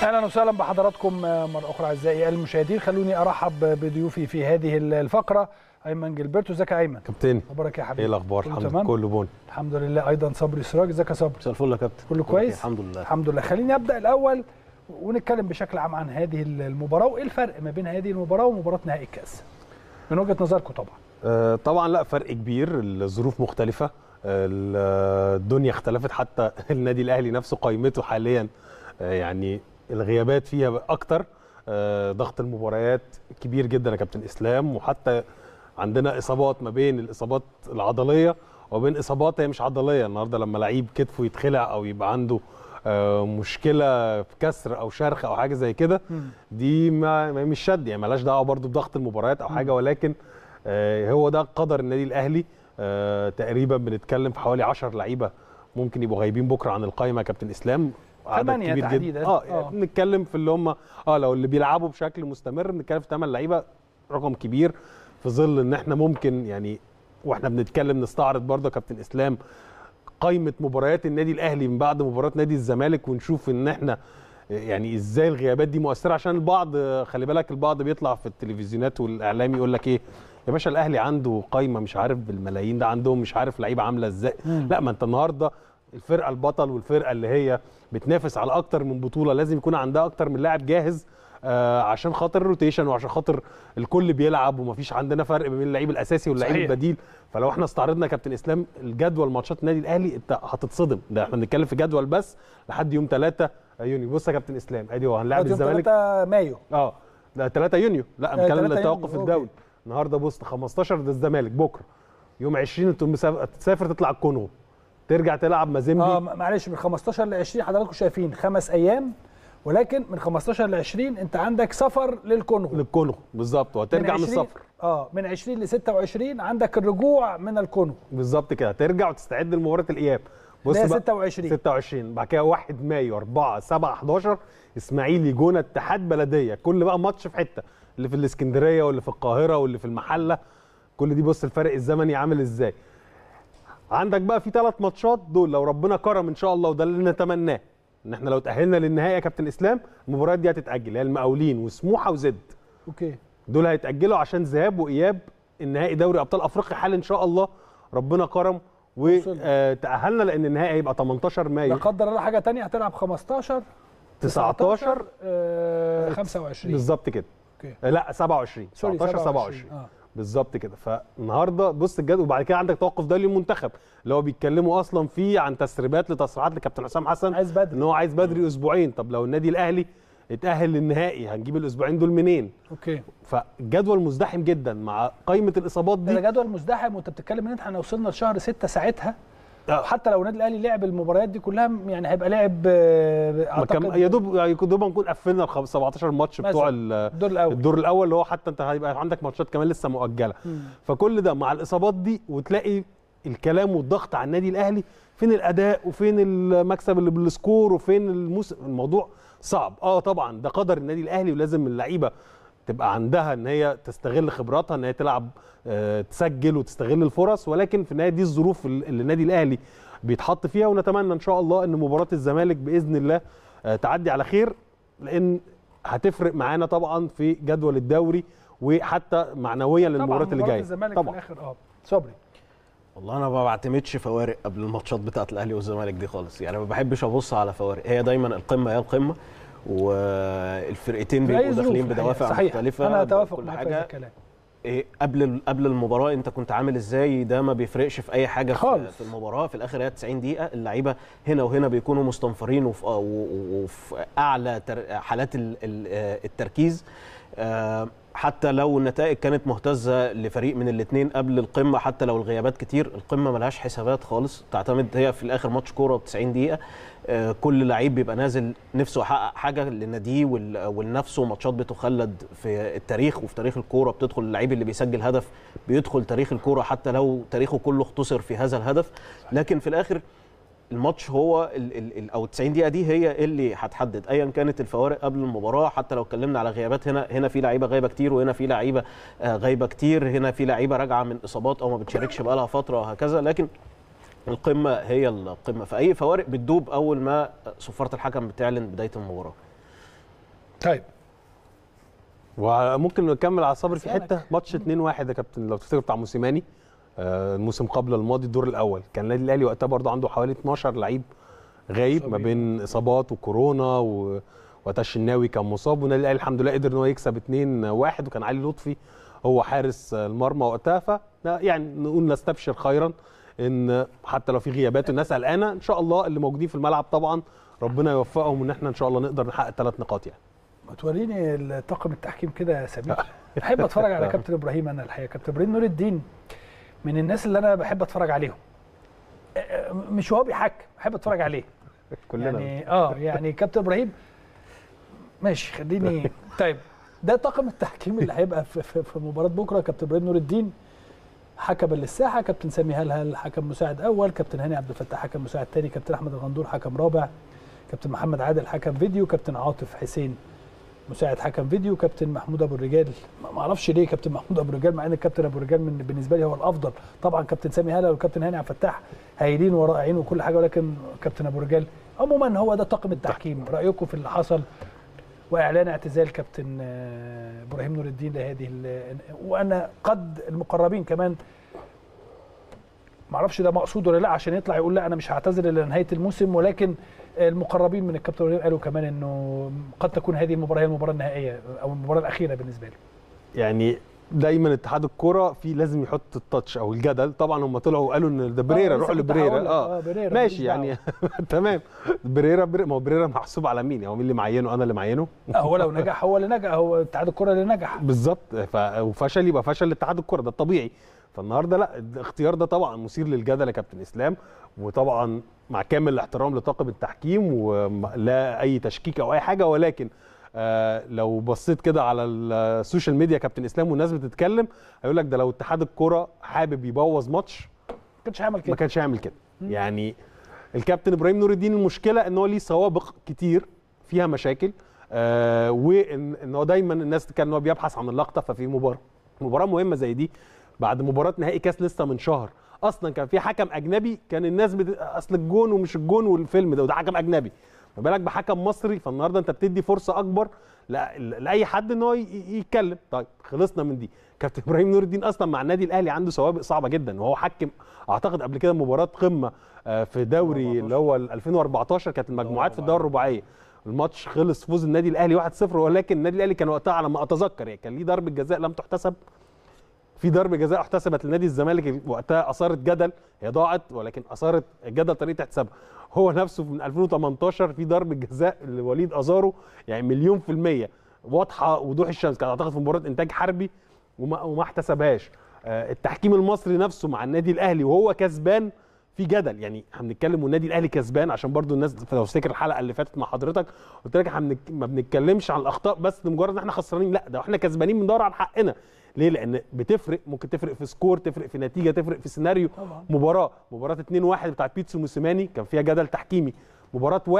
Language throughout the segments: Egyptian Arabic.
اهلا وسهلا بحضراتكم مره اخرى اعزائي المشاهدين خلوني ارحب بضيوفي في هذه الفقره ايمن جilberto ازيك يا ايمن كابتن اخبارك يا حبيبي ايه الاخبار الحمد لله كله بون الحمد لله ايضا صبري سراج ازيك يا صبري مساء الفل يا كابتن كله كويس الحمد لله الحمد لله خليني ابدا الاول ونتكلم بشكل عام عن هذه المباراه وايه الفرق ما بين هذه المباراه ومباراه نهائي الكاس من وجهه نظركم طبعا آه طبعا لا فرق كبير الظروف مختلفه الدنيا اختلفت حتى النادي الاهلي نفسه قائمته حاليا آه يعني الغيابات فيها اكتر آه ضغط المباريات كبير جدا يا كابتن اسلام وحتى عندنا اصابات ما بين الاصابات العضليه وبين اصابات هي مش عضليه النهارده لما لعيب كتفه يتخلع او يبقى عنده آه مشكله في كسر او شرخ او حاجه زي كده دي ما مش شد يعني مالهاش دعوه برده بضغط المباريات او حاجه ولكن آه هو ده قدر النادي الاهلي آه تقريبا بنتكلم في حوالي 10 لعيبه ممكن يبقوا غايبين بكره عن القائمه يا كابتن اسلام عدد كبير جدا اه, آه. بنتكلم في اللي هم اه لو اللي بيلعبوا بشكل مستمر بنتكلم في 8 لعيبه رقم كبير في ظل ان احنا ممكن يعني واحنا بنتكلم نستعرض برضه كابتن اسلام قائمه مباريات النادي الاهلي من بعد مباراه نادي الزمالك ونشوف ان احنا يعني ازاي الغيابات دي مؤثره عشان البعض خلي بالك البعض بيطلع في التلفزيونات والاعلام يقول لك ايه يا باشا الاهلي عنده قايمه مش عارف بالملايين ده عندهم مش عارف لعيبه عامله ازاي لا ما انت النهارده الفرقه البطل والفرقه اللي هي بتنافس على اكتر من بطوله لازم يكون عندها اكتر من لاعب جاهز آه عشان خاطر الروتيشن وعشان خاطر الكل بيلعب ومفيش عندنا فرق بين اللعيب الاساسي واللعيب البديل فلو احنا استعرضنا كابتن اسلام الجدول ماتشات النادي الاهلي انت هتتصدم ده احنا بنتكلم في جدول بس لحد يوم 3 يونيو بص يا كابتن اسلام ادي هو هنلاعب الزمالك 3 مايو اه لا 3 يونيو لا بنتكلم التوقف الدولي النهارده بص 15 ده الزمالك بكره يوم 20 انت تسافر تطلع الكونغو ترجع تلعب مازيمبي اه معلش من 15 ل 20 حضراتكم شايفين خمس ايام ولكن من 15 ل 20 انت عندك سفر للكونغو للكونغو بالظبط وهترجع من, من السفر اه من 20 ل 26 عندك الرجوع من الكونغو بالظبط كده ترجع وتستعد لمباراه الاياب بص بقى 26 26 بعد كده 1 مايو 4 7 11 اسماعيلي جونه اتحاد بلديه كل بقى ماتش في حته اللي في الاسكندريه واللي في القاهره واللي في المحله كل دي بص الفرق الزمني عامل ازاي عندك بقى في ثلاث ماتشات دول لو ربنا كرم ان شاء الله وده اللي نتمناه ان احنا لو تاهلنا للنهائي يا كابتن اسلام المباريات دي هتتاجل هي المقاولين وسموحه وزد اوكي دول هيتاجلوا عشان ذهاب واياب النهائي دوري ابطال افريقيا حال ان شاء الله ربنا كرم وتاهلنا لان النهائي هيبقى 18 مايو لا قدر الله حاجه ثانيه هتلعب 15 19 آه 25 بالظبط كده اوكي لا 27 19 27 آه. بالظبط كده فالنهارده بص الجدول وبعد كده عندك توقف دولي المنتخب اللي هو بيتكلموا اصلا فيه عن تسريبات لتصريحات لكابتن حسام حسن عايز بدري ان هو عايز بدري اسبوعين طب لو النادي الاهلي اتاهل للنهائي هنجيب الاسبوعين دول منين اوكي فالجدول مزدحم جدا مع قائمه الاصابات دي ده جدول مزدحم وانت بتتكلم ان احنا وصلنا لشهر 6 ساعتها حتى لو النادي الاهلي لعب المباريات دي كلها يعني هيبقى لعب اعتقد يا دوب يا دوب نكون قفلنا ال 17 ماتش بتوع الدور الاول الدور الاول اللي هو حتى انت هيبقى عندك ماتشات كمان لسه مؤجله مم. فكل ده مع الاصابات دي وتلاقي الكلام والضغط على النادي الاهلي فين الاداء وفين المكسب اللي بالسكور وفين الموسم الموضوع صعب اه طبعا ده قدر النادي الاهلي ولازم اللعيبه تبقى عندها ان هي تستغل خبراتها ان هي تلعب أه تسجل وتستغل الفرص ولكن في النهايه دي الظروف اللي النادي الاهلي بيتحط فيها ونتمنى ان شاء الله ان مباراه الزمالك باذن الله أه تعدي على خير لان هتفرق معانا طبعا في جدول الدوري وحتى معنويا للمباريات اللي جايه الزمالك طبعا في الاخر اه صبري والله انا ما بعتمدش فوارق قبل الماتشات بتاعه الاهلي والزمالك دي خالص يعني ما بحبش ابص على فوارق هي دايما القمه هي القمه والفرقتين بيبقوا داخلين بدوافع صحيح. مختلفه انا اتوافق معاك في الكلام إيه قبل قبل المباراه انت كنت عامل ازاي ده ما بيفرقش في اي حاجه خالص. في المباراه في الاخر هي 90 دقيقه اللعيبه هنا وهنا بيكونوا مستنفرين وفي, وفي اعلى حالات التركيز حتى لو النتائج كانت مهتزه لفريق من الاثنين قبل القمه حتى لو الغيابات كتير القمه ملهاش حسابات خالص تعتمد هي في الاخر ماتش كوره ب 90 دقيقه كل لعيب بيبقى نازل نفسه يحقق حاجه لناديه ولنفسه ماتشات بتخلد في التاريخ وفي تاريخ الكوره بتدخل اللعيب اللي بيسجل هدف بيدخل تاريخ الكوره حتى لو تاريخه كله اختصر في هذا الهدف لكن في الاخر الماتش هو ال ال ال او 90 دقيقه دي هي اللي هتحدد ايا كانت الفوارق قبل المباراه حتى لو اتكلمنا على غيابات هنا هنا في لعيبه غايبه كتير وهنا في لعيبه غايبه كتير هنا في لعيبه راجعه من اصابات او ما بتشاركش بقالها فتره وهكذا لكن القمه هي القمه فاي فوارق بتدوب اول ما صفاره الحكم بتعلن بدايه المباراه طيب وممكن نكمل على صبري في أسألك. حته ماتش 2-1 يا كابتن لو تفتكر بتاع موسيماني آه، الموسم قبل الماضي الدور الاول كان النادي الاهلي وقتها برضه عنده حوالي 12 لعيب غايب ما مصابين. بين اصابات وكورونا و وقتها الشناوي كان مصاب والنادي الاهلي الحمد لله قدر ان هو يكسب 2-1 وكان علي لطفي هو حارس المرمى وقتها ف يعني نقول نستبشر خيرا ان حتى لو في غيابات والناس قلقانه ان شاء الله اللي موجودين في الملعب طبعا ربنا يوفقهم ان احنا ان شاء الله نقدر نحقق ثلاث نقاط يعني ما توريني طاقم التحكيم كده يا سمير بحب اتفرج على كابتن ابراهيم انا الحقيقه كابتن ابراهيم نور الدين من الناس اللي انا بحب اتفرج عليهم أ- أ- مش هو بيحكم بحب اتفرج عليه كلنا يعني اه يعني كابتن ابراهيم ماشي خليني طيب ده طاقم التحكيم اللي هيبقى في, في, في مباراه بكره كابتن ابراهيم نور الدين حكم للساحه كابتن سامي هلهل حكم مساعد اول كابتن هاني عبد الفتاح حكم مساعد ثاني كابتن احمد الغندور حكم رابع كابتن محمد عادل حكم فيديو كابتن عاطف حسين مساعد حكم فيديو كابتن محمود ابو الرجال ما ما اعرفش ليه كابتن محمود ابو الرجال مع ان الكابتن ابو الرجال من بالنسبه لي هو الافضل طبعا كابتن سامي هلال والكابتن هاني عبد الفتاح هايلين ورائعين وكل حاجه ولكن كابتن ابو الرجال عموما هو ده طاقم التحكيم رايكم في اللي حصل واعلان اعتزال كابتن آه، ابراهيم نور الدين لهذه ال- وانا قد المقربين كمان معرفش ده مقصود ولا لا عشان يطلع يقول لا انا مش هعتذر الا نهايه الموسم ولكن المقربين من الكابتن ابراهيم قالوا كمان انه قد تكون هذه المباراه هي المباراه النهائيه او المباراه الاخيره بالنسبه له يعني دايما اتحاد الكوره في لازم يحط التاتش او الجدل طبعا هم طلعوا وقالوا ان ده بريرا آه، روحوا لسه كنت لبريرا هقول لك، اه بريرا ماشي ماليش يعني تمام بريرا بريرا ما هو بريرا محسوب على مين يعني هو مين اللي معينه انا اللي معينه دعوة. هو لو نجح هو اللي نجح هو اتحاد الكره اللي نجح بالظبط ف... وفشل يبقى فشل لاتحاد الكوره ده الطبيعي فالنهارده لا الاختيار ده طبعا مثير للجدل يا كابتن اسلام وطبعا مع كامل الاحترام لطاقم التحكيم ولا اي تشكيك او اي حاجه ولكن آه لو بصيت كده على السوشيال ميديا يا كابتن اسلام والناس بتتكلم هيقول لك ده لو اتحاد الكوره حابب يبوظ ماتش ما كانش هيعمل ما كده كانش هيعمل كده يعني الكابتن ابراهيم نور الدين المشكله ان هو ليه سوابق كتير فيها مشاكل آه وان ان هو دايما الناس كان هو بيبحث عن اللقطه ففي مباراه مباراه مهمه زي دي بعد مباراه نهائي كاس لسه من شهر اصلا كان في حكم اجنبي كان الناس بت... اصل الجون ومش الجون والفيلم ده وده حكم اجنبي ما بالك بحكم مصري فالنهارده انت بتدي فرصه اكبر لا لاي حد ان هو ي- ي- يتكلم طيب خلصنا من دي كابتن ابراهيم نور الدين اصلا مع النادي الاهلي عنده سوابق صعبه جدا وهو حكم اعتقد قبل كده مباراه قمه آه، في دوري اللي هو ال 2014 كانت المجموعات في الدوري الرباعيه الماتش خلص فوز النادي الاهلي 1-0 ولكن النادي الاهلي كان وقتها على ما اتذكر يعني كان ليه ضربه جزاء لم تحتسب في ضربه جزاء احتسبت لنادي الزمالك وقتها اثارت جدل هي ضاعت ولكن اثارت جدل طريقه احتسابها هو نفسه من 2018 في ضربه جزاء لوليد ازارو يعني مليون في الميه واضحه وضوح الشمس كانت اعتقد في مباراه انتاج حربي وما, وما احتسبهاش آه، التحكيم المصري نفسه مع النادي الاهلي وهو كسبان في جدل يعني احنا بنتكلم والنادي الاهلي كسبان عشان برضو الناس لو تفتكر الحلقه اللي فاتت مع حضرتك قلت لك احنا بنك- ما بنتكلمش عن الاخطاء بس لمجرد ان احنا خسرانين لا ده احنا كسبانين بندور على حقنا ليه لان بتفرق ممكن تفرق في سكور تفرق في نتيجه تفرق في سيناريو طبعا. مباراه مباراه 2-1 بتاعت بيتسو موسيماني كان فيها جدل تحكيمي مباراه 1-1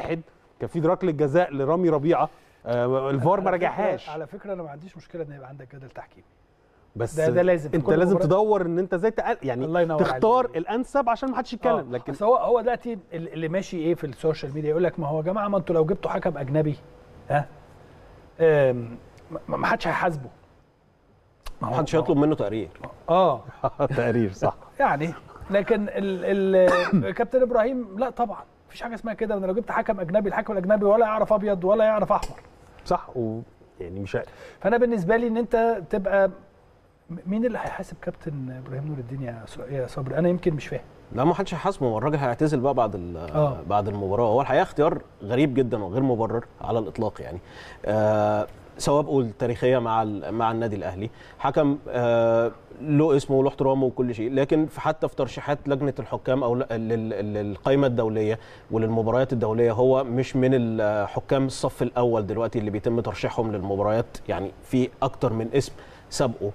كان في ركله جزاء لرامي ربيعه آه الفار ما على فكرة- راجعهاش على فكره انا ما عنديش مشكله ان يبقى عندك جدل تحكيمي بس ده- ده لازم في انت كل لازم مباراة. تدور ان انت ازاي تقل يعني الله ينور تختار عليك. الانسب عشان ما حدش يتكلم آه، لكن بس هو هو دلوقتي ال- اللي ماشي ايه في السوشيال ميديا يقول لك ما هو يا جماعه ما انتوا لو جبتوا حكم اجنبي ها آم، ما ما حدش هيحاسبه ما هو- محدش هيطلب منه تقرير اه تقرير صح يعني لكن ال ال كابتن ابراهيم لا طبعا مفيش حاجه اسمها كده انا لو جبت حكم اجنبي الحكم الاجنبي ولا يعرف ابيض ولا يعرف احمر صح و يعني مش ه- فانا بالنسبه لي ان انت تبقى م- مين اللي هيحاسب كابتن ابراهيم نور الدين يا ص- يا صبري انا يمكن مش فاهم لا ما حدش هيحاسبه هو الراجل هيعتزل بقى بعد ال- آه. بعد المباراه هو الحقيقه اختيار غريب جدا وغير مبرر على الاطلاق يعني آه سوابقه التاريخيه مع ال- مع النادي الاهلي حكم آه له اسمه وله احترامه وكل شيء لكن في حتى في ترشيحات لجنه الحكام او ل- لل- لل- للقائمه الدوليه وللمباريات الدوليه هو مش من الحكام الصف الاول دلوقتي اللي بيتم ترشيحهم للمباريات يعني في اكتر من اسم سابقه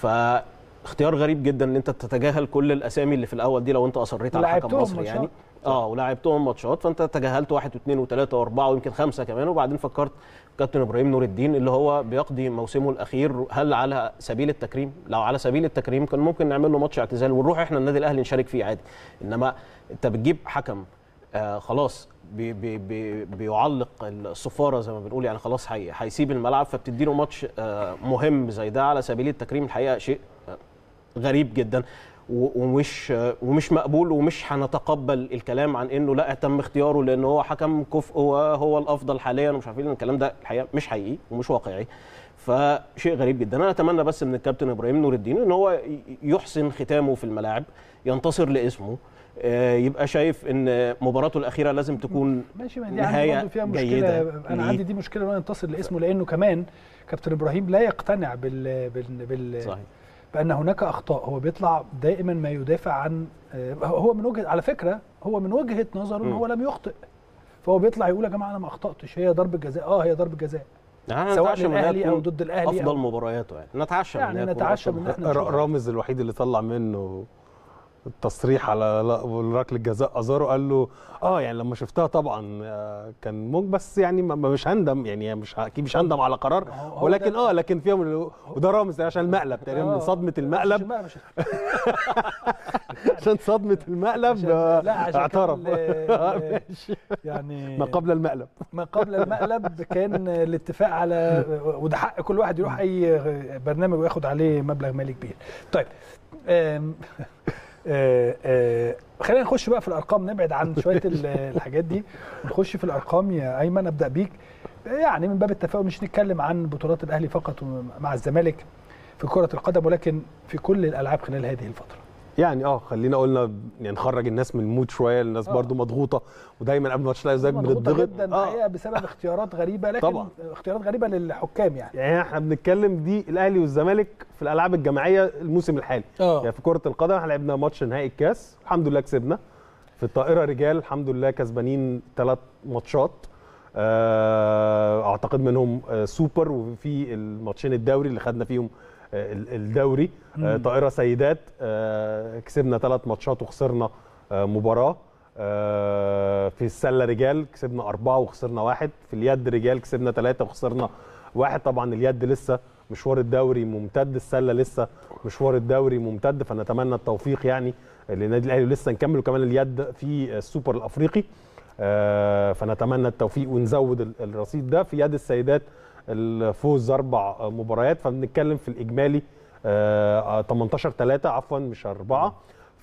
فاختيار غريب جدا ان انت تتجاهل كل الاسامي اللي في الاول دي لو انت اصريت على حكم ولعبتهم مصري يعني ماتشات. اه ولعبتهم ماتشات فانت تجاهلت واحد واثنين وثلاثه واربعه ويمكن خمسه كمان وبعدين فكرت كابتن ابراهيم نور الدين اللي هو بيقضي موسمه الاخير هل على سبيل التكريم؟ لو على سبيل التكريم كان ممكن نعمل له ماتش اعتزال ونروح احنا النادي الاهلي نشارك فيه عادي انما انت بتجيب حكم آه خلاص بي بي بي بيعلق الصفاره زي ما بنقول يعني خلاص هي- هيسيب الملعب فبتدي له ماتش آه مهم زي ده على سبيل التكريم الحقيقه شيء آه غريب جدا و- ومش آه ومش مقبول ومش هنتقبل الكلام عن انه لا تم اختياره لان هو حكم كفء وهو الافضل حاليا ومش عارفين الكلام ده الحقيقه مش حقيقي ومش واقعي فشيء غريب جدا انا اتمنى بس من الكابتن ابراهيم نور الدين ان هو ي- يحسن ختامه في الملاعب ينتصر لاسمه آه، يبقى شايف ان مباراته الاخيره لازم تكون ماشي ما دي نهاية عندي برضه فيها مشكله جيدة انا ليه؟ عندي دي مشكله ان هو ينتصر لاسمه لانه كمان كابتن ابراهيم لا يقتنع بال بال, بال صحيح بان هناك اخطاء هو بيطلع دائما ما يدافع عن آه، هو من وجهه على فكره هو من وجهه نظره ان مم. هو لم يخطئ فهو بيطلع يقول يا جماعه انا ما اخطاتش هي ضربه جزاء اه هي ضربه جزاء يعني سواء نتعشى من إنها للاهلي او تكون ضد الاهلي افضل أو مبارياته يعني نتعشى من يعني إنها تكون نتعشى أفضل من إحنا مباريات. نشوف. رامز الوحيد اللي طلع منه التصريح على لا- ركله جزاء ازارو قال له اه يعني لما شفتها طبعا آه، كان ممكن بس يعني ما- ما- مش هندم يعني مش ه- اكيد مش هندم على قرار هو- هو ولكن ده- اه لكن فيها من- وده رامز عشان المقلب تقريبا من آه، صدمه مش المقلب المقلب مش عشان صدمه المقلب عشان- آه، لا عشان اعترف كان ال- ال- يعني ما قبل المقلب ما قبل المقلب كان الاتفاق على وده حق كل واحد يروح اي برنامج وياخد عليه مبلغ مالي كبير. طيب آم، آه، آه، خلينا نخش بقى في الارقام نبعد عن شويه ال- الحاجات دي ونخش في الارقام يا ايمن ابدا بيك يعني من باب التفاؤل مش نتكلم عن بطولات الاهلي فقط مع الزمالك في كره القدم ولكن في كل الالعاب خلال هذه الفتره. يعني اه خلينا قلنا يعني نخرج الناس من المود شويه الناس آه. برضو مضغوطه ودايما قبل ماتش الاهلي والزمالك مضغوطة بنضغط جدا آه. الحقيقه بسبب اختيارات غريبه لكن طبعا. اختيارات غريبه للحكام يعني. يعني احنا بنتكلم دي الاهلي والزمالك في الالعاب الجماعيه الموسم الحالي اه يعني في كره القدم احنا لعبنا ماتش نهائي الكاس الحمد لله كسبنا في الطائره رجال الحمد لله كسبانين ثلاث ماتشات آه، اعتقد منهم آه، سوبر وفي الماتشين الدوري اللي خدنا فيهم آه، ال- الدوري آه، مم. طائره سيدات آه، كسبنا ثلاث ماتشات وخسرنا آه، مباراه آه، في السله رجال كسبنا اربعه وخسرنا واحد في اليد رجال كسبنا ثلاثه وخسرنا واحد طبعا اليد لسه مشوار الدوري ممتد السله لسه مشوار الدوري ممتد فنتمنى التوفيق يعني للنادي الاهلي ولسه نكمل وكمان اليد في السوبر الافريقي آه، فنتمنى التوفيق ونزود ال- الرصيد ده في يد السيدات الفوز اربع مباريات فبنتكلم في الاجمالي آه، 18 3 عفوا مش اربعه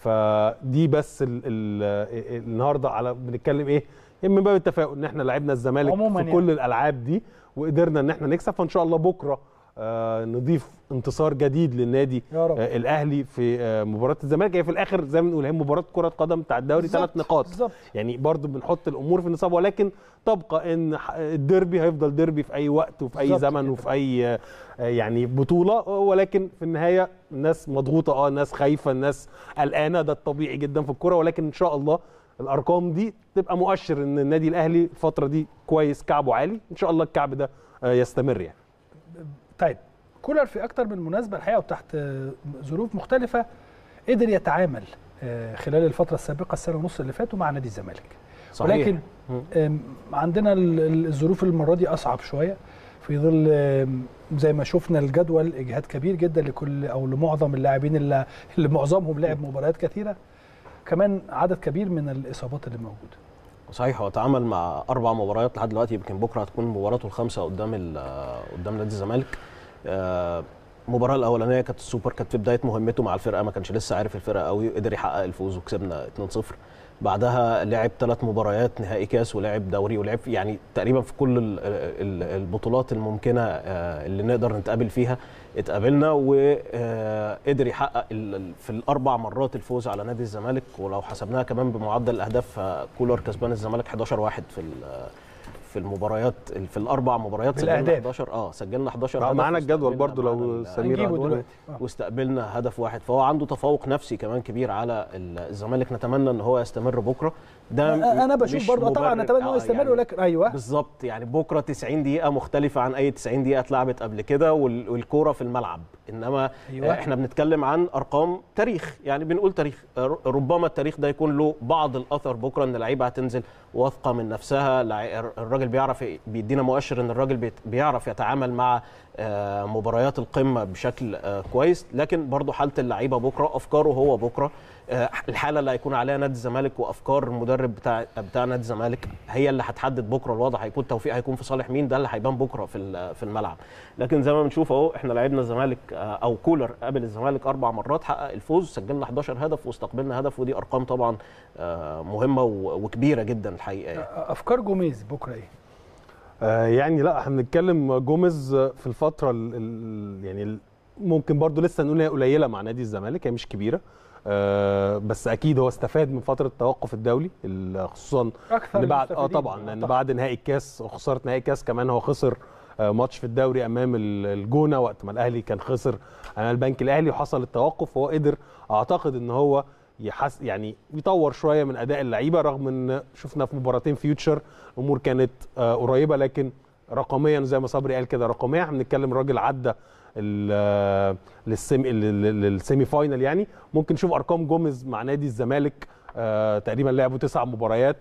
فدي بس ال ال النهارده على بنتكلم ايه من باب التفاؤل ان احنا لعبنا الزمالك عموماً في يعني. كل الالعاب دي وقدرنا ان احنا نكسب فان شاء الله بكره آه، نضيف انتصار جديد للنادي يا رب آه، الاهلي في آه، مباراه الزمالك هي في الاخر زي ما بنقول هي مباراه كره قدم بتاع الدوري بالظبط، ثلاث نقاط بالظبط يعني برضو بنحط الامور في النصاب ولكن تبقى ان ح- الديربي هيفضل ديربي في اي وقت وفي اي بالظبط زمن كده. وفي اي آه، يعني بطوله ولكن في النهايه الناس مضغوطه اه الناس خايفه الناس قلقانه ده الطبيعي جدا في الكوره ولكن ان شاء الله الارقام دي تبقى مؤشر ان النادي الاهلي الفتره دي كويس كعبه عالي ان شاء الله الكعب ده آه، يستمر يعني طيب كولر في اكتر من مناسبه الحقيقه وتحت آه، ظروف مختلفه قدر يتعامل آه، خلال الفتره السابقه السنه ونص اللي فاتوا مع نادي الزمالك صحيح. ولكن مم. آم، عندنا ال- ال- الظروف المره دي اصعب شويه في ظل آم، زي ما شفنا الجدول اجهاد كبير جدا لكل او لمعظم اللاعبين اللي, اللي معظمهم لعب مباريات كثيره كمان عدد كبير من الاصابات اللي موجوده صحيح هو اتعامل مع اربع مباريات لحد دلوقتي يمكن بكره هتكون مباراته الخامسه قدام ال- قدام نادي الزمالك آه، المباراه الاولانيه كانت السوبر كانت في بدايه مهمته مع الفرقه ما كانش لسه عارف الفرقه قوي قدر يحقق الفوز وكسبنا 2-0 بعدها لعب ثلاث مباريات نهائي كاس ولعب دوري ولعب في- يعني تقريبا في كل ال- ال- البطولات الممكنه آه، اللي نقدر نتقابل فيها اتقابلنا وقدر يحقق ال- ال- في الاربع مرات الفوز على نادي الزمالك ولو حسبناها كمان بمعدل الاهداف فكولر كسبان الزمالك 11 واحد في ال- في المباريات في الاربع مباريات سجلنا بالأهداف. 11 اه سجلنا 11 مع- هدف معانا الجدول واستقبلنا برضو لو معانا ال- سمير هنجيبه عنده. دلوقتي آه. واستقبلنا هدف واحد فهو عنده تفوق نفسي كمان كبير على الزمالك نتمنى ان هو يستمر بكره ده انا مش بشوف برضه طبعا مبرر. اتمنى ان هو آه، يستمر يعني ولكن ايوه بالظبط يعني بكره 90 دقيقه مختلفه عن اي 90 دقيقه اتلعبت قبل كده وال- والكوره في الملعب انما أيوة. أيوة. احنا بنتكلم عن ارقام تاريخ يعني بنقول تاريخ ر- ربما التاريخ ده يكون له بعض الاثر بكره ان اللعيبه هتنزل واثقه من نفسها لع- الراجل بيعرف بيدينا مؤشر ان الراجل بيت- بيعرف يتعامل مع آه، مباريات القمه بشكل آه، كويس لكن برضو حاله اللعيبه بكره افكاره هو بكره آه، الحاله اللي هيكون عليها نادي الزمالك وافكار المدرب بتاع بتاع نادي الزمالك هي اللي هتحدد بكره الوضع هيكون التوفيق هيكون في صالح مين ده اللي هيبان بكره في ال- في الملعب لكن زي ما بنشوف اهو احنا لعبنا الزمالك آه، او كولر قابل الزمالك اربع مرات حقق الفوز سجلنا 11 هدف واستقبلنا هدف ودي ارقام طبعا آه، مهمه و- وكبيره جدا الحقيقه يعني. افكار جوميز بكره ايه؟ آه يعني لا احنا بنتكلم جوميز في الفتره ال ال يعني ال- ممكن برضو لسه نقول هي قليله مع نادي الزمالك هي مش كبيره آه بس اكيد هو استفاد من فتره التوقف الدولي ال- خصوصا اكثر اللي بعد اه المستفيدين. طبعا لان أعتقد. بعد نهائي الكاس وخساره نهائي الكاس كمان هو خسر آه، ماتش في الدوري امام ال- الجونه وقت ما الاهلي كان خسر امام البنك الاهلي وحصل التوقف وهو قدر اعتقد ان هو يحس يعني يطور شويه من اداء اللعيبه رغم ان شفنا في مباراتين فيوتشر الامور كانت آه، قريبه لكن رقميا زي ما صبري قال كده رقميا احنا بنتكلم الراجل عدى ال- آه، للسيمي لل- للسيمي فاينل يعني ممكن نشوف ارقام جوميز مع نادي الزمالك آه، تقريبا لعبوا تسع مباريات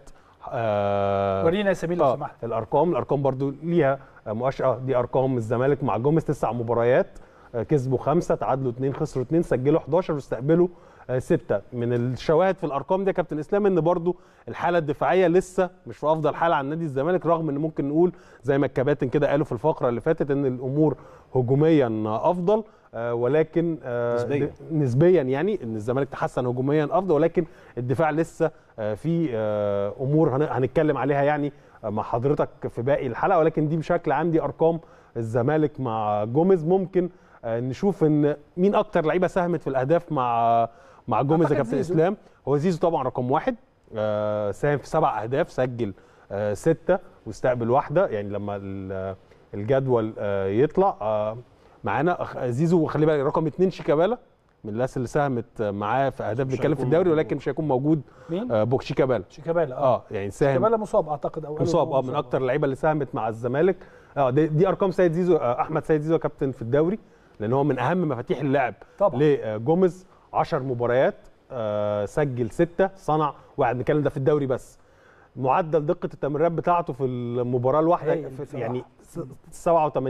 آه، ورينا يا سمير لو اه سمحت الارقام الارقام برضو ليها مؤشر اه دي ارقام الزمالك مع جوميز تسع مباريات آه، كسبوا خمسه تعادلوا اثنين خسروا اثنين سجلوا 11 واستقبلوا آه، سته من الشواهد في الارقام دي يا كابتن اسلام ان برضو الحاله الدفاعيه لسه مش في افضل حاله عن نادي الزمالك رغم ان ممكن نقول زي ما الكباتن كده قالوا في الفقره اللي فاتت ان الامور هجوميا افضل آه، ولكن آه، نسبياً. نسبيا يعني ان الزمالك تحسن هجوميا افضل ولكن الدفاع لسه آه، في آه، امور هن- هنتكلم عليها يعني آه، مع حضرتك في باقي الحلقه ولكن دي بشكل عام دي ارقام الزمالك مع جوميز ممكن آه، نشوف ان مين اكتر لعيبه ساهمت في الاهداف مع مع جوميز يا أعتقد كابتن زيزو. اسلام هو زيزو طبعا رقم واحد آه، ساهم في سبع اهداف سجل آه، سته واستقبل واحده يعني لما ال- الجدول آه، يطلع آه، معانا أخ- زيزو خلي بالك رقم اثنين شيكابالا من الناس اللي ساهمت معاه في اهداف مش بنتكلم في هيكون الدوري موجود. ولكن مش هيكون موجود مين؟ آه، بوك شيكابالا شيكابالا اه اه يعني ساهم شيكابالا مصاب اعتقد او قالوا مصاب إن هو اه من اكتر اللعيبه اللي ساهمت مع الزمالك اه دي, دي ارقام سيد زيزو آه احمد سيد زيزو كابتن في الدوري لان هو من اهم مفاتيح اللعب طبعا لجوميز 10 مباريات آه سجل 6 صنع واحد بنتكلم ده في الدوري بس معدل دقه التمريرات بتاعته في المباراه الواحده هايل في- بصراحة. يعني س-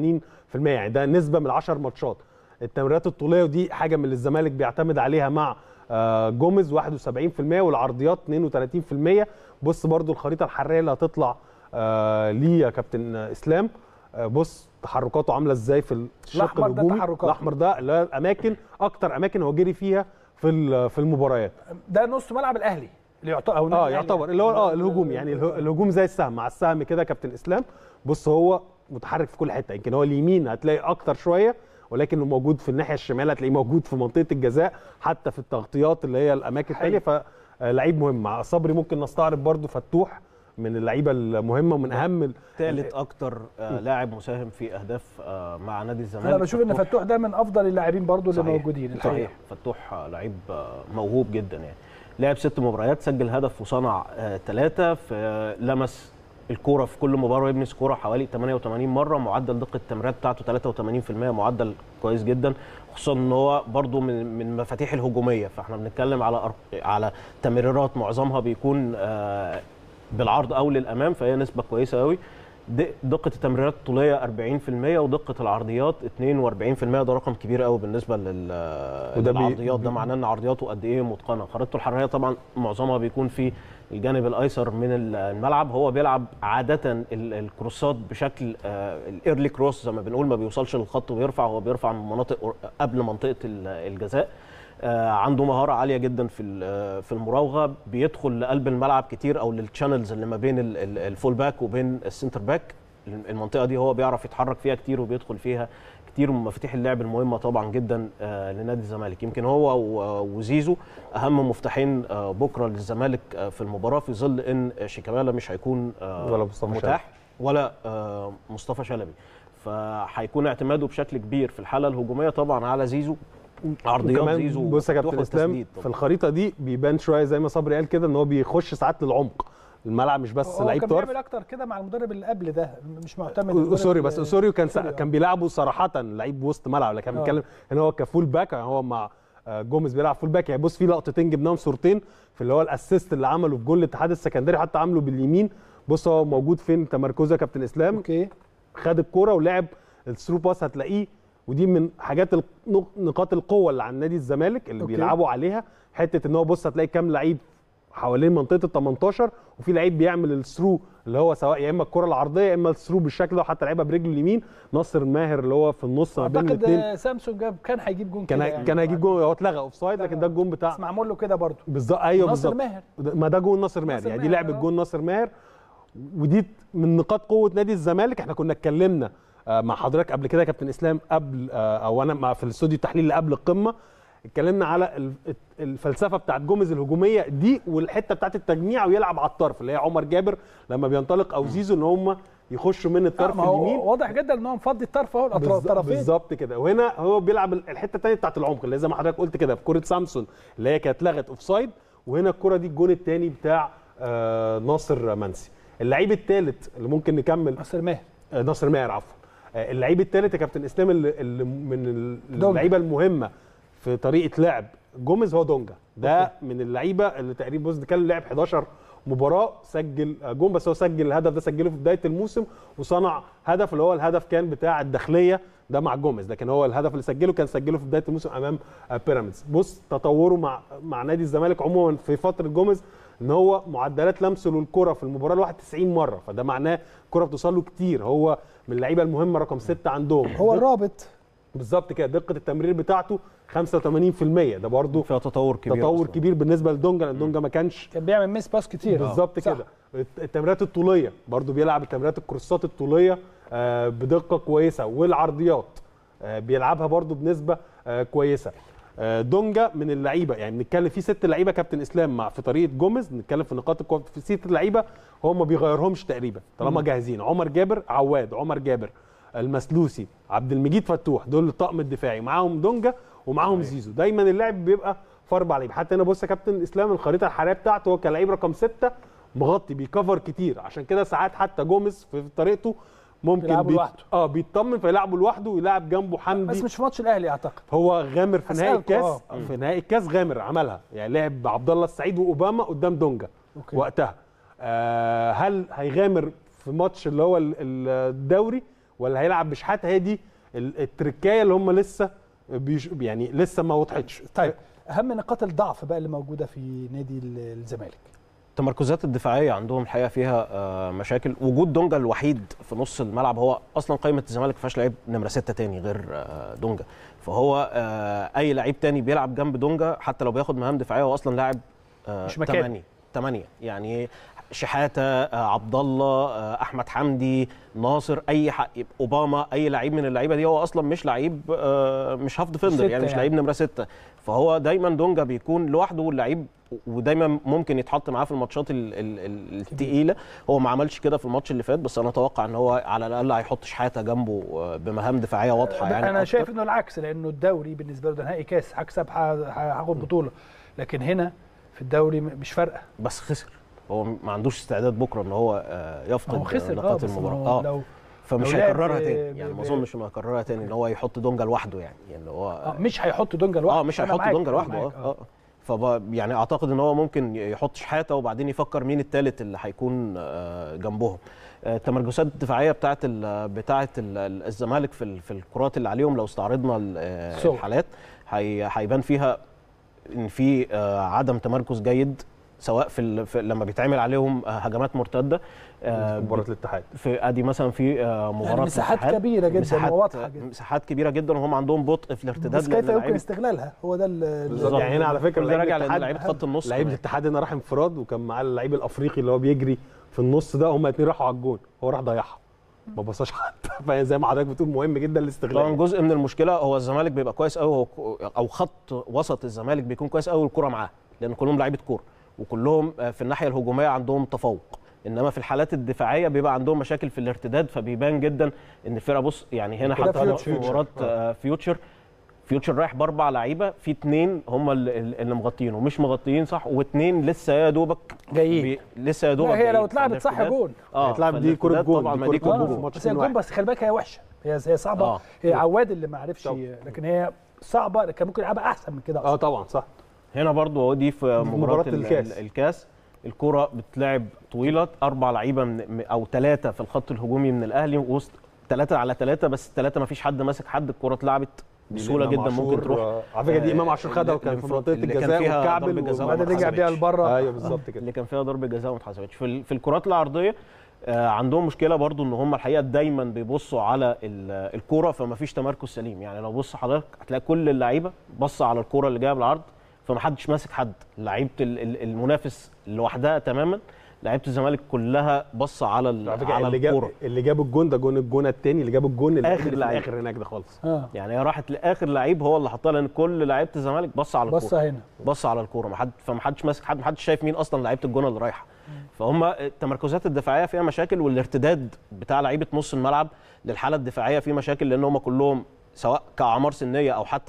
87% يعني ده نسبه من 10 ماتشات التمريرات الطوليه ودي حاجه من اللي الزمالك بيعتمد عليها مع آه، جوميز 71% والعرضيات 32% بص برضو الخريطه الحراريه اللي هتطلع آه، ليه يا كابتن اسلام آه، بص تحركاته عامله ازاي في الشق الأحمر ده الهجومي تحركاته. الاحمر ده اللي هي الاماكن اكتر اماكن هو جري فيها في ال- في المباريات ده نص ملعب الاهلي اللي يعتبر او النادي اه الأهلي يعتبر اللي هو اه الهجوم يعني اله- الهجوم زي السهم مع السهم كده يا كابتن اسلام بص هو متحرك في كل حته يمكن هو اليمين هتلاقي اكتر شويه ولكنه موجود في الناحيه الشمال هتلاقيه موجود في منطقه الجزاء حتى في التغطيات اللي هي الاماكن الثانيه فلعيب مهم مع صبري ممكن نستعرض برضو فتوح من اللعيبه المهمه ومن اهم ال- ثالث اكتر آه، لاعب مساهم في اهداف آه، مع نادي الزمالك انا بشوف ان فتوح. فتوح ده من افضل اللاعبين برضو اللي صحيح. موجودين الحقيقه صحيح فتوح آه، لعيب آه، موهوب جدا يعني لعب ست مباريات سجل هدف وصنع ثلاثة في لمس الكوره في كل مباراه يبني كوره حوالي 88 مره معدل دقه التمريرات بتاعته 83% معدل كويس جدا خصوصا ان هو برضو من من المفاتيح الهجوميه فاحنا بنتكلم على أر- على تمريرات معظمها بيكون آه، بالعرض او للامام فهي نسبه كويسه قوي د- دقه التمريرات الطوليه 40% ودقه العرضيات 42% ده رقم كبير قوي بالنسبه لل وده بي- للعرضيات ده بي- معناه ان عرضياته قد ايه متقنه خريطته الحراريه طبعا معظمها بيكون في الجانب الايسر من الملعب هو بيلعب عاده ال- الكروسات بشكل الايرلي كروس زي ما بنقول ما بيوصلش للخط ويرفع هو بيرفع من مناطق قر- قبل منطقه ال- الجزاء آه، عنده مهاره عاليه جدا في ال- في المراوغه بيدخل لقلب الملعب كتير او للشانلز اللي ما بين ال- ال- الفول باك وبين السنتر باك المنطقه دي هو بيعرف يتحرك فيها كتير وبيدخل فيها كتير من مفاتيح اللعب المهمه طبعا جدا آه، لنادي الزمالك يمكن هو و- وزيزو اهم مفتاحين آه، بكره للزمالك آه، في المباراه في ظل ان شيكابالا مش هيكون آه، ولا مصطفى متاح ولا آه، مصطفى شلبي فهيكون اعتماده بشكل كبير في الحاله الهجوميه طبعا على زيزو عرضيات وكمان زيزو بص يا مفتوح كابتن اسلام والتسديد في طبعاً. الخريطه دي بيبان شويه زي ما صبري قال كده ان هو بيخش ساعات للعمق الملعب مش بس هو لعيب كان طرف بيعمل اكتر كده مع المدرب اللي قبل ده مش معتمد المدرب سوري بس اللي- سوري كان سوري، آه. كان بيلعبه صراحه لعيب وسط ملعب لكن كان آه. بيتكلم ان هو كفول باك يعني هو مع آه، جوميز بيلعب فول باك يعني بص في لقطتين جبناهم صورتين في اللي هو الاسيست اللي عمله في جول الاتحاد السكندري حتى عامله باليمين بص هو موجود فين تمركزه يا كابتن اسلام اوكي خد الكوره ولعب الثرو باس هتلاقيه ودي من حاجات النق- نقاط القوه اللي عند نادي الزمالك اللي أوكي. بيلعبوا عليها حته ان هو بص هتلاقي كام لعيب حوالين منطقه ال 18 وفي لعيب بيعمل الثرو اللي هو سواء يا اما الكره العرضيه يا اما الثرو بالشكل ده وحتى لعيبها برجله اليمين ناصر ماهر اللي هو في النص ما بين اعتقد الاثنين آه، سامسون جاب كان هيجيب جون كان كده هي- يعني. كان هيجيب جون هو اتلغى اوف سايد لكن ده الجون بتاع بس معمول له كده برضه بالظبط ايوه ناصر بالظبط ماهر ما ده جون ناصر ماهر ناصر يعني دي ماهر، لعبه آه. جون ناصر ماهر ودي من نقاط قوه نادي الزمالك احنا كنا اتكلمنا آه، مع حضرتك قبل كده يا كابتن اسلام قبل آه، او انا مع في الاستوديو التحليل اللي قبل القمه اتكلمنا على ال- الفلسفه بتاعت جوميز الهجوميه دي والحته بتاعت التجميع ويلعب على الطرف اللي هي عمر جابر لما بينطلق او زيزو ان هم يخشوا من آه، الطرف ما هو اليمين واضح جدا ان هو مفضي الطرف اهو الاطراف بالظبط- الطرفين بالظبط كده وهنا هو بيلعب الحته الثانيه بتاعت العمق اللي زي ما حضرتك قلت كده في كره سامسون اللي هي كانت لغت اوف سايد وهنا الكره دي الجون الثاني بتاع آه ناصر منسي اللعيب الثالث اللي ممكن نكمل ناصر ماهر آه ناصر ماهر عفوا آه اللعيب الثالث يا كابتن اسلام اللي, اللي من ال- دونجا. اللعيبه المهمه في طريقه لعب جوميز هو دونجا ده من اللعيبه اللي تقريبا بص كان لعب 11 مباراه سجل آه، جون بس هو سجل الهدف ده سجله في بدايه الموسم وصنع هدف اللي هو الهدف كان بتاع الداخليه ده مع جوميز لكن هو الهدف اللي سجله كان سجله في بدايه الموسم امام آه، بيراميدز بص تطوره مع مع نادي الزمالك عموما في فتره جوميز ان هو معدلات لمسه للكره في المباراه الواحد 90 مره فده معناه الكره بتوصل له كتير هو من اللعيبه المهمه رقم ستة عندهم هو الرابط بالظبط كده دقه التمرير بتاعته 85% ده برضه فيها تطور كبير تطور أصلاً. كبير بالنسبه لدونجا لان دونجا ما كانش كان بيعمل ميس باس كتير بالظبط صح. كده التمريرات الطوليه برضو بيلعب التمريرات الكروسات الطوليه آه، بدقه كويسه والعرضيات آه، بيلعبها برضو بنسبه آه، كويسه آه، دونجا من اللعيبه يعني بنتكلم في ست لعيبه كابتن اسلام مع في طريقه جوميز بنتكلم في نقاط القوه في ست لعيبه هو ما بيغيرهمش تقريبا طالما جاهزين عمر جابر عواد عمر جابر المسلوسي عبد المجيد فتوح دول الطقم الدفاعي معاهم دونجا ومعاهم زيزو دايما اللعب بيبقى في اربع لعيبه حتى هنا بص يا كابتن اسلام الخريطه الحراريه بتاعته هو كلاعب رقم سته مغطي بيكفر كتير عشان كده ساعات حتى جوميز في طريقته ممكن يلعبه بيت... لوحده. اه بيطمن فيلعبه لوحده ويلعب جنبه بس حمدي مش في ماتش الاهلي اعتقد هو غامر في نهائي هسألكوا، الكاس آه. في نهائي الكاس غامر عملها يعني لعب عبد الله السعيد واوباما قدام دونجا أوكي. وقتها آه هل هيغامر في ماتش اللي هو ال- ال- الدوري ولا هيلعب بشحاته هي دي ال- التركايه اللي هم لسه بيش يعني لسه ما وضحتش طيب اهم نقاط الضعف بقى اللي موجوده في نادي ال- الزمالك التمركزات الدفاعيه عندهم الحقيقه فيها آه، مشاكل وجود دونجا الوحيد في نص الملعب هو اصلا قائمه الزمالك ما فيهاش لعيب نمره ستة تاني غير آه، دونجا فهو آه، اي لعيب تاني بيلعب جنب دونجا حتى لو بياخد مهام دفاعيه هو اصلا لاعب آه، مش مكانه. 8 8 يعني شحاته آه، عبد الله آه، احمد حمدي ناصر اي ح... اوباما اي لعيب من اللعيبه دي هو اصلا مش لعيب آه، مش هاف ديفندر ستة يعني مش يعني. لعيب نمره ستة فهو دايما دونجا بيكون لوحده واللعيب ودايما ممكن يتحط معاه في الماتشات ال- ال- ال- التقيله هو ما عملش كده في الماتش اللي فات بس انا اتوقع ان هو على الاقل هيحط شحاته جنبه آه، بمهام دفاعيه واضحه يعني انا أكتر. شايف انه العكس لانه الدوري بالنسبه له ده نهائي كاس هكسب ه- ه- هاخد بطوله لكن هنا في الدوري م- مش فارقه بس خسر هو ما عندوش استعداد بكره ان هو آه، ما يفقد هو خسر اه نقاط بس المباراه هو اه لو فمش لو لعب هيكررها ب- تاني يعني ب- ما اظنش انه هيكررها تاني ان هو يحط دونجا لوحده يعني يعني هو آه مش هيحط دونجا لوحده اه مش أنا هيحط معاك، دونجا أنا لوحده معاك، اه اه فب يعني اعتقد ان هو ممكن يحط شحاته وبعدين يفكر مين الثالث اللي هيكون آه، جنبهم آه، التمركزات الدفاعيه بتاعه ال بتاعه ال- ال- الزمالك في ال- في الكرات اللي عليهم لو استعرضنا ال- آه، صور. الحالات هي- هيبان فيها ان في آه، عدم تمركز جيد سواء في, ال- في لما بيتعمل عليهم آه، هجمات مرتده آه، مباراه الاتحاد في ادي مثلا في آه، مباراه يعني مساحات الاتحاد. كبيره جدا مساحات وواضحه جدا مساحات كبيره جدا وهم عندهم بطء في الارتداد بس كيف لأن يمكن لعيبة- استغلالها هو ده ال- بالظبط يعني هنا على فكره كل ده لعيب راجع لان الاتحاد لعيبه خط النص لعيب كمان. الاتحاد هنا راح انفراد وكان معاه اللعيب الافريقي اللي هو بيجري في النص ده هم الاثنين راحوا على الجون هو راح ضيعها ما بصاش حتى فزي ما حضرتك بتقول مهم جدا طبعا الاستغلال جزء من المشكله هو الزمالك بيبقى كويس قوي هو او خط وسط الزمالك بيكون كويس قوي والكره معاه لان كلهم لعيبه كوره وكلهم آه، في الناحيه الهجوميه عندهم تفوق انما في الحالات الدفاعيه بيبقى عندهم مشاكل في الارتداد فبيبان جدا ان الفرقه بص يعني هنا ده حتى فيوتشر. في مباراه آه، فيوتشر فيوتشر رايح باربع لعيبه في اثنين هم اللي, اللي مغطينه مش مغطيين صح واثنين لسه يا دوبك جايين. بي- لسه يا دوبك لا هي لو جايين. اتلعبت صح فالارتداد- جون اه هيتلعب دي كرة فالارتداد جون، طبعا دي ما كرة دي كرة جون. آه، في ماتش بس هي 2-1. جون بس خلي بالك هي وحشه هي هي صعبه آه. هي عواد اللي ما عرفش طب. لكن هي صعبه كان ممكن يلعبها احسن من كده اه أصلاً. طبعا صح هنا برضو هو دي في مباراة, مباراة ال- الكاس. ال- الكاس الكرة بتلعب طويلة أربع لعيبة من أو ثلاثة في الخط الهجومي من الأهلي وسط ثلاثة على ثلاثة بس الثلاثة ما فيش حد ماسك حد الكرة اتلعبت بسهولة إمام جدا ممكن عاشور، تروح آه، على فكره دي امام عاشور خدها وكان في منطقه اللي كان الجزاء فيها والكعبل ضربة جزاء وبعدين وما رجع بيها اتحسبتش. لبره ايوه بالظبط كده اللي كان فيها ضربه جزاء وما اتحسبتش في, ال- في الكرات العرضيه آه، عندهم مشكله برضو ان هم الحقيقه دايما بيبصوا على ال- الكوره فما فيش تمركز سليم يعني لو بص حضرتك هتلاقي كل اللعيبه بص على الكوره اللي جايه بالعرض فما حدش ماسك حد لعيبه ال- ال- المنافس لوحدها تماما لعيبه الزمالك كلها بص على ال- على فكره على اللي جاب الكوره اللي جاب الجون ده جون الجون الثاني اللي جاب الجون اللي آخر اللي في لعيب. الاخر هناك ده خالص اه يعني هي راحت لاخر لعيب هو اللي حطها لان كل لعيبه الزمالك بص على الكوره بص هنا بص على الكوره ما حد فما حدش ماسك حد ما حدش شايف مين اصلا لعيبه الجون اللي رايحه فهم التمركزات الدفاعيه فيها مشاكل والارتداد بتاع لعيبه نص الملعب للحاله الدفاعيه فيه مشاكل لان هم كلهم سواء كاعمار سنيه او حتى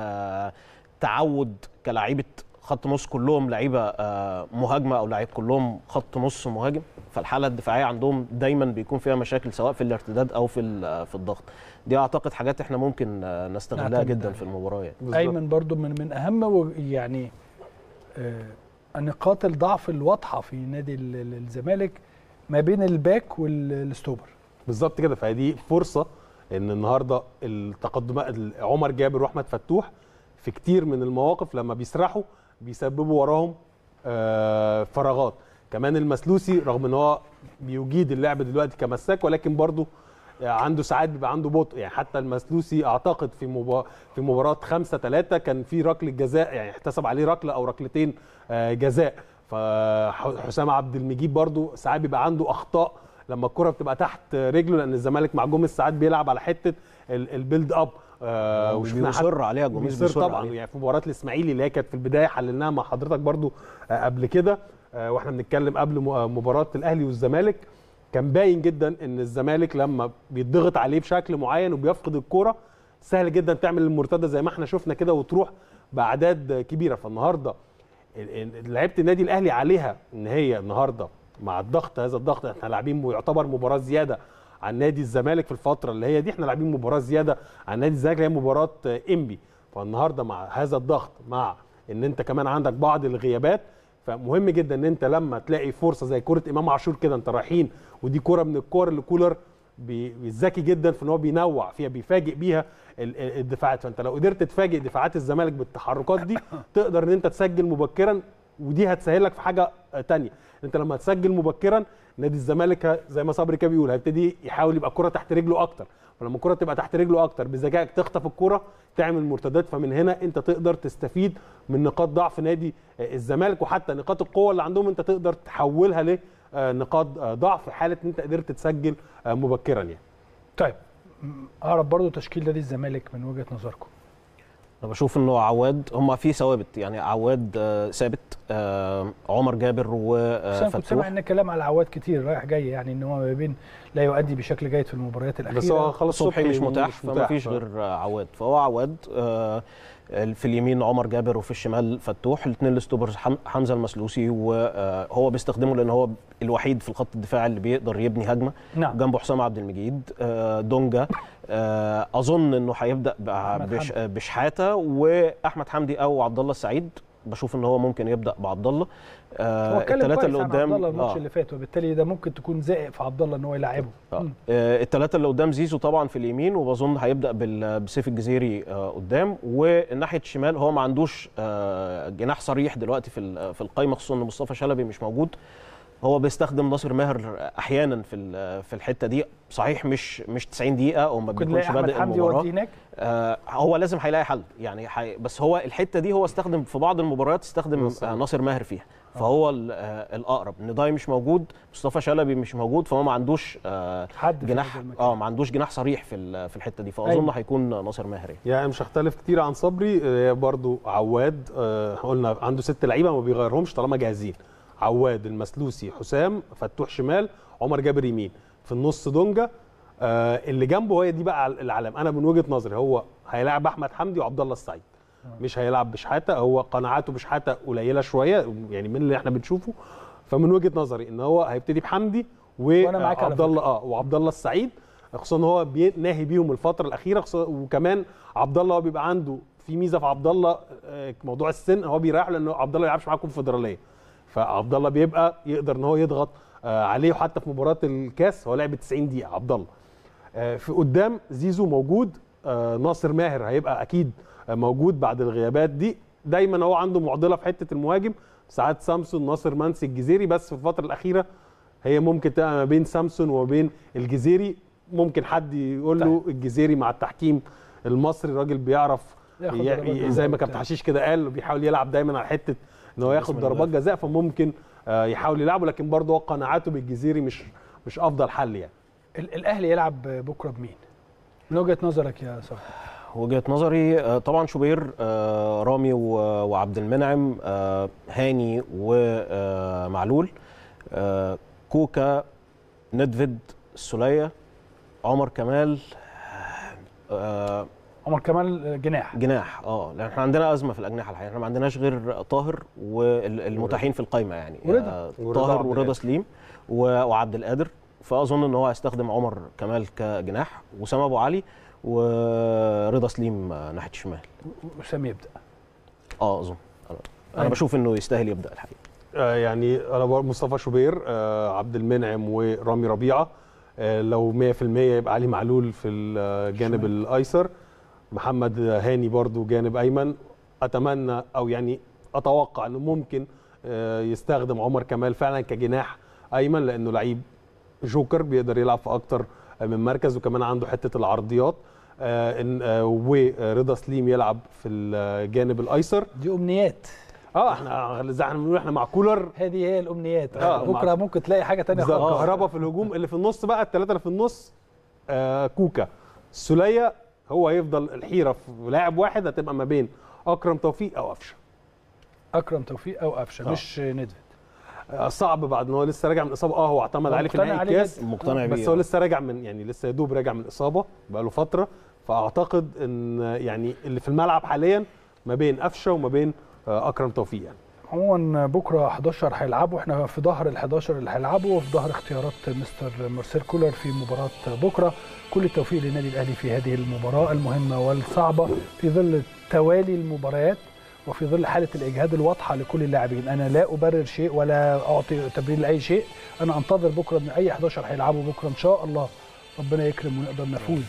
كتعود كلاعيبه خط نص كلهم لعيبه آه، مهاجمه او لعيب كلهم خط نص مهاجم فالحاله الدفاعيه عندهم دايما بيكون فيها مشاكل سواء في الارتداد او في ال- في الضغط دي اعتقد حاجات احنا ممكن آه، نستغلها نعتمد جدا عليها. في المباراه يعني. بالظبط. ايمن برضو من من اهم و- يعني آه، نقاط الضعف الواضحه في نادي ال- ال- الزمالك ما بين الباك والستوبر بالظبط كده فدي فرصه ان النهارده التقدمات عمر جابر واحمد فتوح في كتير من المواقف لما بيسرحوا بيسببوا وراهم آه، فراغات كمان المسلوسي رغم ان هو بيجيد اللعب دلوقتي كمساك ولكن برضه عنده ساعات بيبقى عنده بطء يعني حتى المسلوسي اعتقد في مبا... في مباراه 5 3 كان في ركله جزاء يعني احتسب عليه ركله او ركلتين آه، جزاء فحسام عبد المجيد برضو ساعات بيبقى عنده اخطاء لما الكره بتبقى تحت رجله لان الزمالك مع جوميز ساعات بيلعب على حته ال- البيلد اب آه وشفنا حتى- بيصر عليها جوميز بيصر بيصر طبعا عليها. يعني في مباراه الاسماعيلي اللي هي كانت في البدايه حللناها مع حضرتك برضو آه قبل كده آه واحنا بنتكلم قبل م- آه، مباراه الاهلي والزمالك كان باين جدا ان الزمالك لما بيتضغط عليه بشكل معين وبيفقد الكوره سهل جدا تعمل المرتده زي ما احنا شفنا كده وتروح باعداد كبيره فالنهارده ال- ال- لعيبه النادي الاهلي عليها ان هي النهارده مع الضغط هذا الضغط احنا لاعبين يعتبر مباراه زياده عن نادي الزمالك في الفتره اللي هي دي احنا لاعبين مباراه زياده عن نادي الزمالك اللي هي مباراه آه، انبي فالنهارده مع هذا الضغط مع ان انت كمان عندك بعض الغيابات فمهم جدا ان انت لما تلاقي فرصه زي كره امام عاشور كده انت رايحين ودي كره من الكور اللي كولر بي- ذكي جدا في ان هو بينوع فيها بيفاجئ بيها ال- ال- الدفاعات فانت لو قدرت تفاجئ دفاعات الزمالك بالتحركات دي تقدر ان انت تسجل مبكرا ودي هتسهل لك في حاجه آه، تانية انت لما تسجل مبكرا نادي الزمالك ه- زي ما صبري كده بيقول هيبتدي يحاول يبقى الكره تحت رجله اكتر فلما الكره تبقى تحت رجله اكتر بذكائك تخطف الكره تعمل مرتدات فمن هنا انت تقدر تستفيد من نقاط ضعف نادي آه، الزمالك وحتى نقاط القوه اللي عندهم انت تقدر تحولها لنقاط ضعف في حاله ان انت قدرت تسجل آه، مبكرا يعني طيب م- اعرف برضو تشكيل نادي الزمالك من وجهه نظركم انا بشوف انه عواد هم في ثوابت يعني عواد آه، ثابت آه، عمر جابر بس انا كنت سامع وفتوح ان الكلام على عواد كتير رايح جاي يعني ان هو ما بين لا يؤدي بشكل جيد في المباريات الاخيره بس هو خلاص صبحي مش متاح فما فيش ف- غير آه، عواد فهو عواد آه، في اليمين عمر جابر وفي الشمال فتوح الاثنين الستوبرز حم- حمزه المسلوسي وهو بيستخدمه لان هو الوحيد في الخط الدفاعي اللي بيقدر يبني هجمه نعم جنبه حسام عبد المجيد آه، دونجا آه، اظن انه هيبدا ب- أحمد بش حمدي. بشحاته واحمد حمدي او عبد الله السعيد بشوف ان هو ممكن يبدا بعبد الله آه، هو اتكلم الثلاثه كويس اللي عن عبد قدام الله الماتش آه. اللي فات وبالتالي ده ممكن تكون زائق في عبد الله ان هو يلعبه آه. مم. آه، الثلاثه اللي قدام زيزو طبعا في اليمين وبظن هيبدا بال- بسيف الجزيري آه، قدام والناحيه الشمال هو ما عندوش آه، جناح صريح دلوقتي في ال- في القايمه خصوصا ان مصطفى شلبي مش موجود هو بيستخدم ناصر ماهر احيانا في ال- في الحته دي صحيح مش مش 90 دقيقه او ما ممكن بيكونش نلاقي احمد بادئ حمدي المباراه يوديه هناك آه، هو لازم هيلاقي حل يعني حي... بس هو الحته دي هو استخدم في بعض المباريات استخدم ناصر. آه، ناصر ماهر فيها فهو ال- آه، الاقرب نداي مش موجود مصطفى شلبي مش موجود فهو ما عندوش آه، حد في جناح هذا المكان. اه ما عندوش جناح صريح في ال- في الحته دي فاظن أيوة. هيكون ناصر ماهر يعني. يعني مش هختلف كتير عن صبري آه، برضو عواد آه، قلنا عنده ست لعيبه ما بيغيرهمش طالما جاهزين عواد المسلوسي حسام فتوح شمال عمر جابر يمين في النص دونجا آه اللي جنبه هي دي بقى العلام انا من وجهه نظري هو هيلاعب احمد حمدي وعبد الله السعيد مش هيلعب بشحاته هو قناعاته بشحاته قليله شويه يعني من اللي احنا بنشوفه فمن وجهه نظري ان هو هيبتدي بحمدي وأنا معاك على وعبد الله اه وعبد الله السعيد خصوصا ان هو بيناهي بيهم الفتره الاخيره خصوصا وكمان عبد الله هو بيبقى عنده في ميزه في عبد الله آه، موضوع السن هو بيريح لانه عبد الله ما يلعبش معاكم فدراليه فعبد الله بيبقى يقدر ان هو يضغط آه، عليه وحتى في مباراه الكاس هو لعب 90 دقيقه عبد الله آه، في قدام زيزو موجود آه، ناصر ماهر هيبقى اكيد آه، موجود بعد الغيابات دي دايما هو عنده معضله في حته المهاجم ساعات سامسون ناصر منسي الجزيري بس في الفتره الاخيره هي ممكن تبقى ما بين سامسون وما بين الجزيري ممكن حد يقول له الجزيري مع التحكيم المصري راجل بيعرف ياخد ي- ضربات ي- جزاء زي ما وبتاع. كابتن حشيش كده قال بيحاول يلعب دايما على حته ان هو ياخد بسم ضربات الله. جزاء فممكن آه، يحاول يلعبه لكن برضه هو قناعاته بالجزيري مش مش افضل حل يعني ال- الاهلي يلعب بكره بمين؟ من وجهه نظرك يا صاحبي وجهه نظري آه، طبعا شوبير آه، رامي و- وعبد المنعم آه، هاني ومعلول كوكا ندفيد السوليه عمر كمال آه، عمر كمال جناح جناح اه لان احنا عندنا ازمه في الاجنحه الحقيقه احنا ما عندناش غير طاهر والمتاحين في القايمه يعني ورضا. آه، ورضا طاهر عبد ورضا القادر. سليم و- وعبد القادر فاظن ان هو هيستخدم عمر كمال كجناح وسام ابو علي ورضا سليم آه، ناحيه الشمال وسام يبدا اه اظن انا, أنا أيوة. بشوف انه يستاهل يبدا الحقيقه آه، يعني انا بقول مصطفى شوبير آه، عبد المنعم ورامي ربيعه آه، لو 100% يبقى علي معلول في الجانب شمال. الايسر محمد هاني برضو جانب ايمن اتمنى او يعني اتوقع انه ممكن آه، يستخدم عمر كمال فعلا كجناح ايمن لانه لعيب جوكر بيقدر يلعب في اكتر من مركز وكمان عنده حته العرضيات آه، إن- آه، ورضا سليم يلعب في الجانب الايسر دي امنيات اه احنا زي احنا بنقول احنا مع كولر هذه هي الامنيات آه، بكره مع- ممكن تلاقي حاجه تانية بالظبط خالص كهربا في الهجوم اللي في النص بقى الثلاثه اللي في النص آه كوكا السوليه هو هيفضل الحيره في لاعب واحد هتبقى ما بين اكرم توفيق او قفشه اكرم توفيق او قفشه آه. مش ندفد آه صعب بعد ان هو لسه راجع من اصابه اه هو اعتمد هو عليه في مقتنع نهائي عليه الكاس جداً. مقتنع بيه بس هو آه. لسه راجع من يعني لسه يا دوب راجع من اصابه بقى له فتره فاعتقد ان يعني اللي في الملعب حاليا ما بين قفشه وما بين آه اكرم توفيق يعني عموما بكره 11 هيلعبوا احنا في ظهر ال 11 اللي هيلعبوا وفي ظهر اختيارات مستر مارسيل كولر في مباراه بكره كل التوفيق للنادي الاهلي في هذه المباراه المهمه والصعبه في ظل توالي المباريات وفي ظل حاله الاجهاد الواضحه لكل اللاعبين انا لا ابرر شيء ولا اعطي تبرير لاي شيء انا انتظر بكره من اي 11 هيلعبوا بكره ان شاء الله ربنا يكرم ونقدر نفوز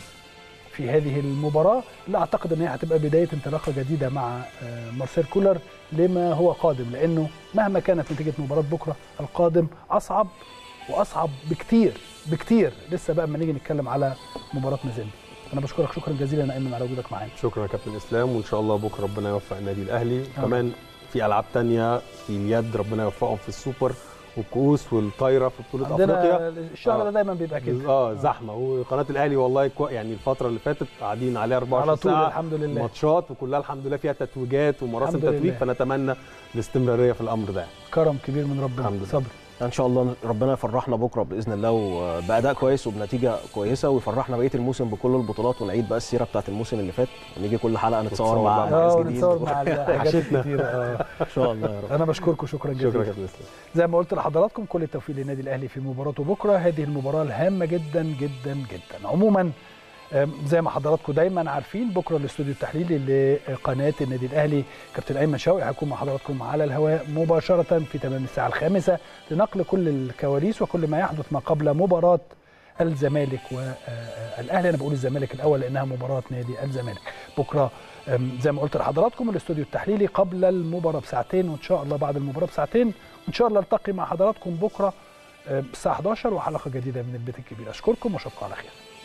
في هذه المباراة اللي أعتقد أن هي هتبقى بداية انطلاقة جديدة مع آه، مارسيل كولر لما هو قادم لأنه مهما كانت نتيجة مباراة بكرة القادم أصعب وأصعب بكتير بكتير لسه بقى لما نيجي نتكلم على مباراة مازيمبي أنا بشكرك شكرا جزيلا يا أيمن على وجودك معانا شكرا يا كابتن اسلام وان شاء الله بكره ربنا يوفق النادي الاهلي كمان في العاب تانية في اليد ربنا يوفقهم في السوبر والكؤوس والطايره في بطوله افريقيا عندنا الشهر آه. ده دايما بيبقى كده اه زحمه وقناه الاهلي والله كو يعني الفتره اللي فاتت قاعدين عليها 24 على طول ساعه الحمد لله ماتشات وكلها الحمد لله فيها تتويجات ومراسم الحمد تتويج لله. فنتمنى الاستمراريه في الامر ده كرم كبير من ربنا الحمد لله. صبري ان شاء الله ربنا يفرحنا بكره باذن الله وباداء كويس وبنتيجه كويسه ويفرحنا بقيه الموسم بكل البطولات ونعيد بقى السيره بتاعت الموسم اللي فات ونيجي كل حلقه نتصور نتصور مع بقى. مع اه ناس جديد ونتصور مع الحاجات وحشتنا. كتير اه ان شاء الله يا رب انا بشكركم شكرا جزيلا شكرا يا كابتن اسلام زي ما قلت لحضراتكم كل التوفيق للنادي الاهلي في مباراته بكره هذه المباراه الهامه جدا جدا جدا عموما آم، زي ما حضراتكم دايما عارفين بكره الاستوديو التحليلي لقناه النادي الاهلي كابتن ايمن شوقي هيكون مع حضراتكم على الهواء مباشره في تمام الساعه الخامسه لنقل كل الكواليس وكل ما يحدث ما قبل مباراه الزمالك والاهلي انا بقول الزمالك الاول لانها مباراه نادي الزمالك بكره أم، زي ما قلت لحضراتكم الاستوديو التحليلي قبل المباراه بساعتين وان شاء الله بعد المباراه بساعتين وان شاء الله التقي مع حضراتكم بكره أم، الساعه 11 وحلقه جديده من البيت الكبير اشكركم واشوفكم على خير